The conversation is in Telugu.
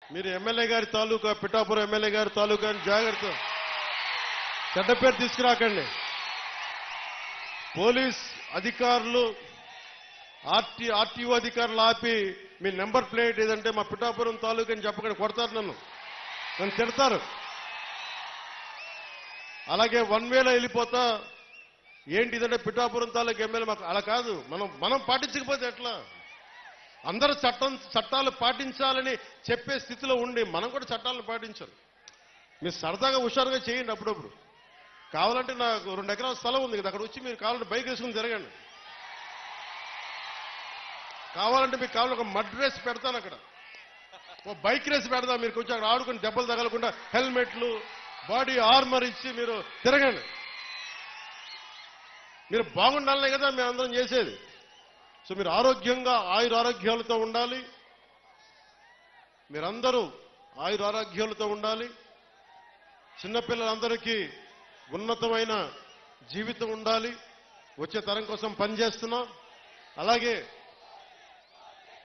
మీరు ఎమ్మెల్యే గారి తాలూకా పిఠాపురం ఎమ్మెల్యే గారి తాలూకా అని జాగ్రత్త చెడ్డ పేరు తీసుకురాకండి పోలీస్ అధికారులు ఆర్టీ ఆర్టీఓ అధికారులు ఆపి మీ నెంబర్ ప్లేట్ ఏదంటే మా పిఠాపురం తాలూకా అని చెప్పకండి కొడతారు నన్ను నన్ను తిడతారు అలాగే వన్ వేలో వెళ్ళిపోతా ఏంటి ఇదంటే పిఠాపురం తాలూకా ఎమ్మెల్యే మాకు అలా కాదు మనం మనం పాటించకపోతే ఎట్లా అందరూ చట్టం చట్టాలు పాటించాలని చెప్పే స్థితిలో ఉండి మనం కూడా చట్టాలను పాటించాలి మీరు సరదాగా హుషారుగా చేయండి అప్పుడప్పుడు కావాలంటే నాకు రెండు ఎకరాల స్థలం ఉంది కదా అక్కడ వచ్చి మీరు కావాలంటే బైక్ వేసుకుని తిరగండి కావాలంటే మీకు కావాలంటే ఒక మడ్ రేస్ పెడతాను అక్కడ ఓ బైక్ రేస్ పెడదాం మీరు కొంచెం అక్కడ ఆడుకుని దెబ్బలు తగలకుండా హెల్మెట్లు బాడీ ఆర్మర్ ఇచ్చి మీరు తిరగండి మీరు బాగుండాలనే కదా మేము అందరం చేసేది సో మీరు ఆరోగ్యంగా ఆయుర ఆరోగ్యాలతో ఉండాలి మీరందరూ ఆయుర ఆరోగ్యాలతో ఉండాలి చిన్నపిల్లలందరికీ ఉన్నతమైన జీవితం ఉండాలి వచ్చే తరం కోసం పనిచేస్తున్నాం అలాగే